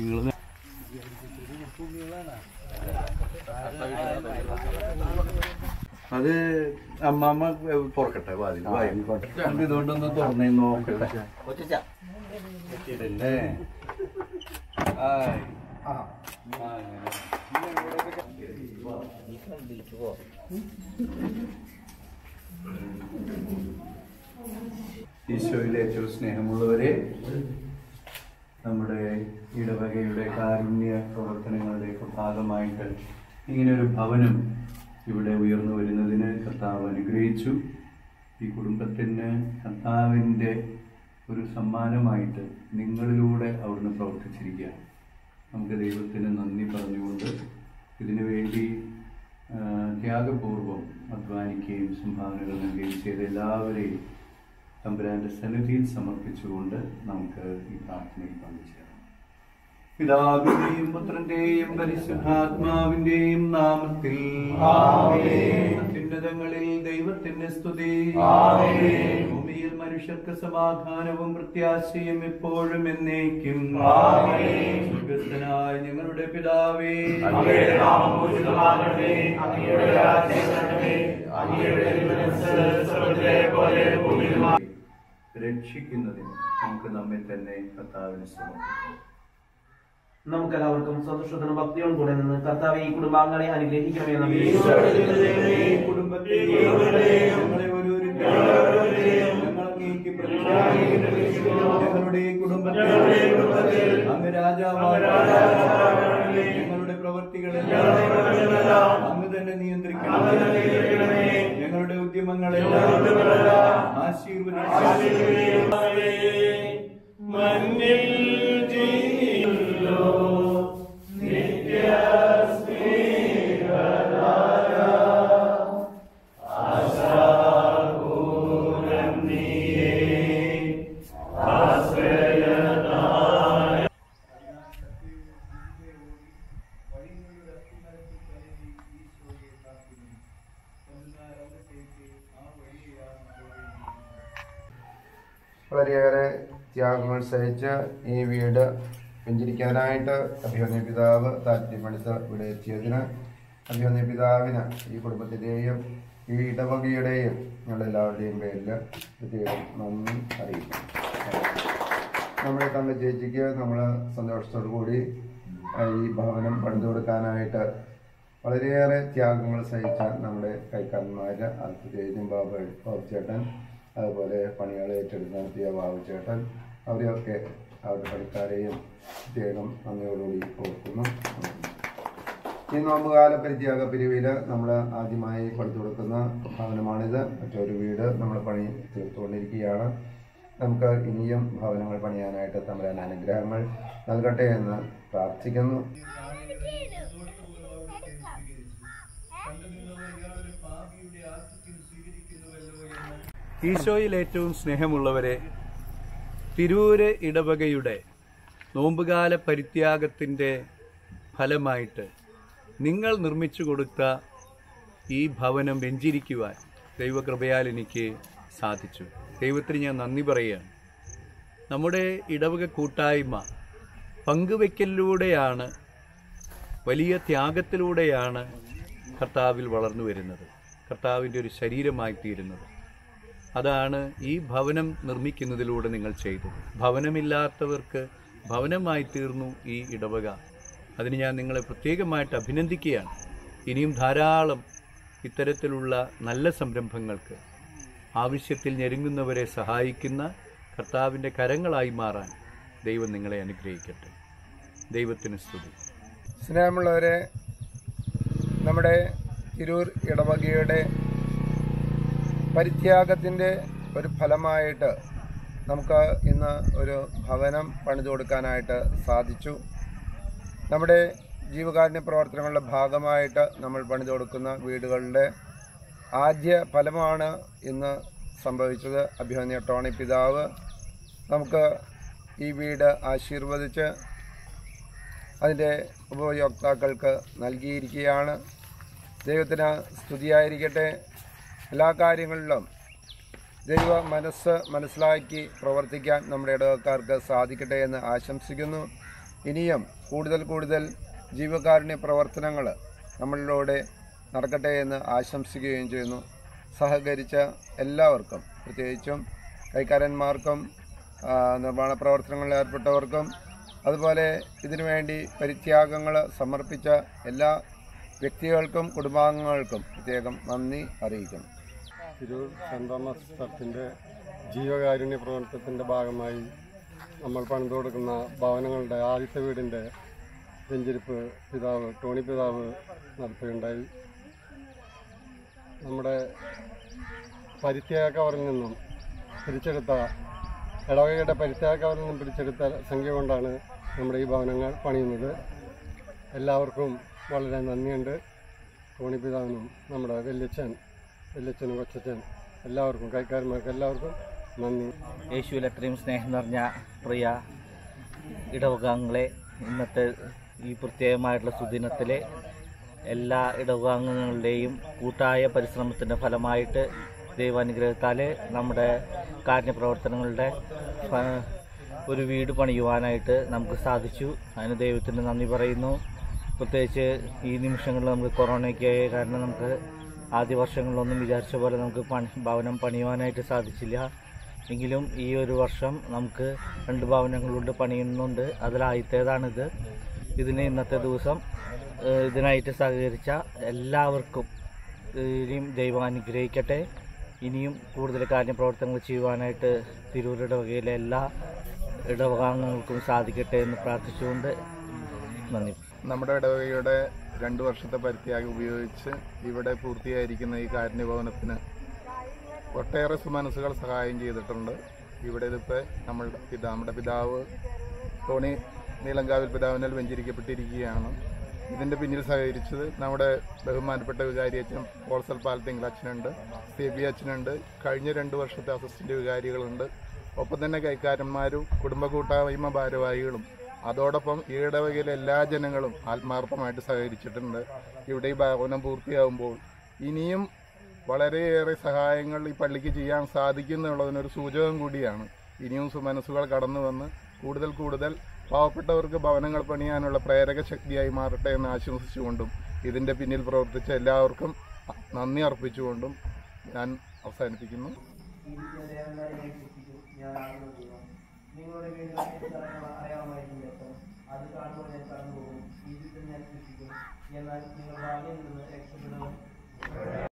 നിങ്ങൾ അത് അമ്മാമ്മ തുറക്കട്ടെ വാതിൽ വാതിൽ ഇതുകൊണ്ടൊന്ന് തുറന്നേ നോക്കട്ടെ ഇതല്ലേ ആയ്. ആ, അങ്ങനെ. ഈശോയിലെ ഏറ്റവും സ്നേഹമുള്ളവരെ നമ്മുടെ ഇടവകയുടെ കാരുണ്യ പ്രവർത്തനങ്ങളുടെയൊക്കെ ഭാഗമായിട്ട് ഇങ്ങനൊരു ഭവനം ഇവിടെ ഉയർന്നു വരുന്നതിന് കർത്താവ് അനുഗ്രഹിച്ചു ഈ കുടുംബത്തിന് കർത്താവിൻ്റെ ഒരു സമ്മാനമായിട്ട് നിങ്ങളിലൂടെ അവിടുന്ന് പ്രവർത്തിച്ചിരിക്കുകയാണ് നമുക്ക് ദൈവത്തിന് നന്ദി പറഞ്ഞുകൊണ്ട് ഇതിനു വേണ്ടി ആ, ത്യാഗപൂർവം അധ്വാനിക്കുകയും സംഭാവനകൾ നൽകുകയും ചെയ്ത എല്ലാവരെയും തമ്പുരാന്റെ സന്നിധിയിൽ സമർപ്പിച്ചുകൊണ്ട് നമുക്ക് ഈ പ്രാർത്ഥനയിൽ പങ്കുചേരാം പിതാവിന്റെയും പുത്രന്റെയും പരിശുദ്ധാത്മാവിന്റെയും നാമത്തിൽ അത്യുന്നതങ്ങളിൽ ദൈവത്തിന്റെ സ്തുതി ഭൂമിയിൽ മനുഷ്യർക്ക് സമാധാനവും പ്രത്യാശയും എപ്പോഴും എന്നേക്കും സ്വർഗസ്ഥനായ ഞങ്ങളുടെ പിതാവേ അങ്ങയുടെ നാമം പൂജിതമാകണമേ അങ്ങയുടെ രാജ്യം വരണമേ അങ്ങയുടെ തിരുമനസ്സ് സ്വർഗ്ഗത്തിലെ പോലെ ഭൂമിയിലുമാ- രക്ഷിക്കുന്നതിന് നമുക്ക് നമ്മെ തന്നെ കർത്താവിന് സമർപ്പിക്കാം നമുക്ക് എല്ലാവർക്കും സന്തോഷത്തിനും ഭക്തിയോടും കൂടെ നിന്ന് കർത്താവ് ഈ കുടുംബാംഗങ്ങളെ അനുഗ്രഹിക്കണമേ എന്ന് ഈ കുടുംബത്തെ ഞങ്ങളെ ഓരോരുത്തരെയും ഞങ്ങൾ അങ്ങേക്ക് പ്രതിഷ്ഠിക്കുന്നു. ഞങ്ങളുടെ ഈ കുടുംബത്തെ അങ്ങ് രാജാവാണ് ഞങ്ങളുടെ പ്രവർത്തികളെല്ലാം അങ്ങ് തന്നെ നിയന്ത്രിക്കണം ഞങ്ങളുടെ ഉദ്യമങ്ങളെല്ലാം ആശീർവദിക്കണം മണ്ണിൽ ജീവില്ലോ നിത്യ വളരെയേറെ ത്യാഗങ്ങൾ സഹിച്ച് ഈ വീട് വെഞ്ചരിക്കാനായിട്ട് അഭിമന്യ പിതാവ് താല്പര്യമെടുത്ത് ഇവിടെ എത്തിയതിന് അഭിമന്യ പിതാവിന് ഈ കുടുംബത്തിൻ്റെയും ഈ ഇടവകയുടെയും ഞങ്ങളെല്ലാവരുടെയും പേരിൽ പ്രത്യേകം നന്ദി അറിയിക്കുന്നു നമ്മുടെ തങ്ക ചേച്ചിക്ക് നമ്മൾ സന്തോഷത്തോടു കൂടി ആ, ഈ ഭവനം പണിതു കൊടുക്കാനായിട്ട് വളരെയേറെ ത്യാഗങ്ങൾ സഹിച്ച നമ്മുടെ കൈക്കാരന്മാർ അത് പ്രത്യേകിച്ചും ബാബു ബാബു ചേട്ടൻ അതുപോലെ പണികൾ ഏറ്റെടുത്ത് നടത്തിയ ബാബു ചേട്ടൻ അവരെയൊക്കെ അവരുടെ പണിക്കാരെയും പ്രത്യേകം നന്ദിയോടുകൂടി ഓർക്കുന്നു ഈ നോമ്പുകാല പരിത്യാഗ പിരിവിൽ നമ്മൾ ആദ്യമായി പണിതു കൊടുക്കുന്ന ഭവനമാണിത് മറ്റൊരു വീട് നമ്മൾ പണി തീർത്തുകൊണ്ടിരിക്കുകയാണ് നമുക്ക് ഇനിയും ഭവനങ്ങൾ പണിയാനായിട്ട് തമ്പുരാൻ അനുഗ്രഹങ്ങൾ നൽകട്ടെ എന്ന് പ്രാർത്ഥിക്കുന്നു ഈശോയിൽ ഏറ്റവും സ്നേഹമുള്ളവരെ തിരൂര് ഇടവകയുടെ നോമ്പുകാല പരിത്യാഗത്തിൻ്റെ ഫലമായിട്ട് നിങ്ങൾ നിർമ്മിച്ചു കൊടുത്ത ഈ ഭവനം വെഞ്ചിരിക്കുവാൻ ദൈവകൃപയാൽ എനിക്ക് സാധിച്ചു ദൈവത്തിന് ഞാൻ നന്ദി പറയുകയാണ് നമ്മുടെ ഇടവക കൂട്ടായ്മ പങ്കുവെക്കലിലൂടെയാണ് വലിയ ത്യാഗത്തിലൂടെയാണ് കർത്താവിൽ വളർന്നു വരുന്നത് കർത്താവിൻ്റെ ഒരു ശരീരമായി തീരുന്നത് അതാണ് ഈ ഭവനം നിർമ്മിക്കുന്നതിലൂടെ നിങ്ങൾ ചെയ്തത് ഭവനമില്ലാത്തവർക്ക് ഭവനമായി തീർന്നു ഈ ഇടവക അതിന് ഞാൻ നിങ്ങളെ പ്രത്യേകമായിട്ട് അഭിനന്ദിക്കുകയാണ് ഇനിയും ധാരാളം ഇത്തരത്തിലുള്ള നല്ല സംരംഭങ്ങൾക്ക് ആവശ്യത്തിൽ ഞെരുങ്ങുന്നവരെ സഹായിക്കുന്ന കർത്താവിൻ്റെ കരങ്ങളായി മാറാൻ ദൈവം നിങ്ങളെ അനുഗ്രഹിക്കട്ടെ ദൈവത്തിന് സ്തുതി സ്നേഹമുള്ളവരെ നമ്മുടെ തിരൂർ ഇടവകയുടെ പരിത്യാഗത്തിൻ്റെ ഒരു ഫലമായിട്ട് നമുക്ക് ഇന്ന് ഒരു ഭവനം പണിതു കൊടുക്കാനായിട്ട് സാധിച്ചു നമ്മുടെ ജീവകാരുണ്യ പ്രവർത്തനങ്ങളുടെ ഭാഗമായിട്ട് നമ്മൾ പണിതു കൊടുക്കുന്ന വീടുകളുടെ ആദ്യ ഫലമാണ് ഇന്ന് സംഭവിച്ചത് അഭിമന്യ ടോണി പിതാവ് നമുക്ക് ഈ വീട് ആശീർവദിച്ച് അതിൻ്റെ ഉപയോക്താക്കൾക്ക് നൽകിയിരിക്കുകയാണ് ദൈവത്തിന് സ്തുതിയായിരിക്കട്ടെ എല്ലാ കാര്യങ്ങളിലും ദൈവ മനസ്സ് മനസ്സിലാക്കി പ്രവർത്തിക്കാൻ നമ്മുടെ ഇടവക്കാർക്ക് സാധിക്കട്ടെ എന്ന് ആശംസിക്കുന്നു ഇനിയും കൂടുതൽ കൂടുതൽ ജീവകാരുണ്യ പ്രവർത്തനങ്ങൾ നമ്മളിലൂടെ നടക്കട്ടെ എന്ന് ആശംസിക്കുകയും ചെയ്യുന്നു സഹകരിച്ച എല്ലാവർക്കും പ്രത്യേകിച്ചും കൈക്കാരന്മാർക്കും ആ, നിർമ്മാണ പ്രവർത്തനങ്ങളിൽ ഏർപ്പെട്ടവർക്കും അതുപോലെ ഇതിനുവേണ്ടി പരിത്യാഗങ്ങൾ സമർപ്പിച്ച എല്ലാ വ്യക്തികൾക്കും കുടുംബാംഗങ്ങൾക്കും പ്രത്യേകം നന്ദി അറിയിക്കുന്നു തിരൂർ സെൻറ് തോമസ് ചർച്ചിൻ്റെ ജീവകാരുണ്യ പ്രവർത്തനത്തിൻ്റെ ഭാഗമായി നമ്മൾ പണിതു കൊടുക്കുന്ന ഭവനങ്ങളുടെ ആദ്യത്തെ വീടിൻ്റെ വെഞ്ചിരിപ്പ് പിതാവ് ടോണി പിതാവ് നടത്തുകയുണ്ടായി നമ്മുടെ പരിത്യാഗ കവറിൽ നിന്നും പിരിച്ചെടുത്ത ഇടവകയുടെ പരിത്യാഗ കവറിൽ നിന്നും പിരിച്ചെടുത്ത സംഖ്യ കൊണ്ടാണ് നമ്മുടെ ഈ ഭവനങ്ങൾ പണിയുന്നത് എല്ലാവർക്കും വളരെ നന്ദിയുണ്ട് ടോണി പിതാവിനും നമ്മുടെ വല്യച്ഛൻ വല്യച്ഛനും കൊച്ചച്ഛൻ എല്ലാവർക്കും കൈക്കാരന്മാർക്ക് എല്ലാവർക്കും നന്ദി യേശുവിൽ അത്രയും സ്നേഹം നിറഞ്ഞ പ്രിയ ഇടവകാംഗങ്ങളെ ഇന്നത്തെ ഈ പ്രത്യേകമായിട്ടുള്ള സുദിനത്തിലെ എല്ലാ ഇടവകാംഗങ്ങളുടെയും കൂട്ടായ പരിശ്രമത്തിൻ്റെ ഫലമായിട്ട് ദൈവാനുഗ്രഹത്താൽ നമ്മുടെ കാരുണ്യപ്രവർത്തനങ്ങളുടെ ഫ- ഒരു വീട് പണിയുവാനായിട്ട് നമുക്ക് സാധിച്ചു അതിന് ദൈവത്തിന് നന്ദി പറയുന്നു പ്രത്യേകിച്ച് ഈ നിമിഷങ്ങളിൽ നമുക്ക് കൊറോണയ്ക്ക് കാരണം നമുക്ക് ആദ്യ വർഷങ്ങളിലൊന്നും വിചാരിച്ച പോലെ നമുക്ക് പണി ഭവനം പണിയുവാനായിട്ട് സാധിച്ചില്ല എങ്കിലും ഈ ഒരു വർഷം നമുക്ക് രണ്ട് ഭവനങ്ങളുണ്ട് പണിയുന്നുണ്ട് അതിലാദ്യത്തേതാണിത് ഇതിന് ഇന്നത്തെ ദിവസം ഏഹ്, ഇതിനായിട്ട് സഹകരിച്ച എല്ലാവർക്കും ഇനിയും ദൈവം അനുഗ്രഹിക്കട്ടെ ഇനിയും കൂടുതൽ കാര്യപ്രവർത്തനങ്ങൾ ചെയ്യുവാനായിട്ട് തിരൂർ ഇടവകയിലെ എല്ലാ ഇടവകാംഗങ്ങൾക്കും സാധിക്കട്ടെ എന്ന് പ്രാർത്ഥിച്ചുകൊണ്ട് നന്ദി നമ്മുടെ ഇടവകയുടെ രണ്ടു വർഷത്തെ പരിത്യാഗം ഉപയോഗിച്ച് ഇവിടെ പൂർത്തിയായിരിക്കുന്ന ഈ കാരുണ്യഭവനത്തിന് ഒട്ടേറെ സുമനസ്സുകൾ സഹായം ചെയ്തിട്ടുണ്ട് ഇവിടെ ഇതിപ്പോൾ നമ്മളുടെ പിതാ നമ്മുടെ പിതാവ് ടോണി നീലങ്കാവിൽ പിതാവിനാൽ വെഞ്ചരിക്കപ്പെട്ടിരിക്കുകയാണ് ഇതിൻ്റെ പിന്നിൽ സഹകരിച്ചത് നമ്മുടെ ബഹുമാനപ്പെട്ട വികാരി അച്ഛൻ പോൾസൽ പാലത്തിങ്കൽ അച്ഛനുണ്ട് സി ബി അച്ഛനുണ്ട് കഴിഞ്ഞ രണ്ട് വർഷത്തെ അസിസ്റ്റന്റ് വികാരികളുണ്ട് ഒപ്പം തന്നെ കൈക്കാരന്മാരും കുടുംബ കൂട്ടായ്മ ഭാരവാഹികളും അതോടൊപ്പം ഈ ഇടവകയിലെ എല്ലാ ജനങ്ങളും ആത്മാർത്ഥമായിട്ട് സഹകരിച്ചിട്ടുണ്ട് ഇവിടെ ഈ ഭവനം പൂർത്തിയാകുമ്പോൾ ഇനിയും വളരെയേറെ സഹായങ്ങൾ ഈ പള്ളിക്ക് ചെയ്യാൻ സാധിക്കുന്നുള്ളതിനൊരു സൂചകം കൂടിയാണ് ഇനിയും സുമനസ്സുകൾ കടന്നു വന്ന് കൂടുതൽ കൂടുതൽ പാവപ്പെട്ടവർക്ക് ഭവനങ്ങൾ പണിയാനുള്ള പ്രേരക ശക്തിയായി മാറട്ടെ എന്ന് ആശംസിച്ചുകൊണ്ടും ഇതിൻ്റെ പിന്നിൽ പ്രവർത്തിച്ച എല്ലാവർക്കും നന്ദി അർപ്പിച്ചുകൊണ്ടും ഞാൻ അവസാനിപ്പിക്കുന്നു നിങ്ങളുടെ വീടുകൾ അറിയാമായിരുന്നു അത് കാണുമ്പോൾ ഞാൻ കടന്നു പോകും ഇതിൽ ഞാൻ സൃഷ്ടിക്കും എന്നാൽ നിങ്ങൾ ഭാഗ്യം നിന്ന് രക്ഷപ്പെടും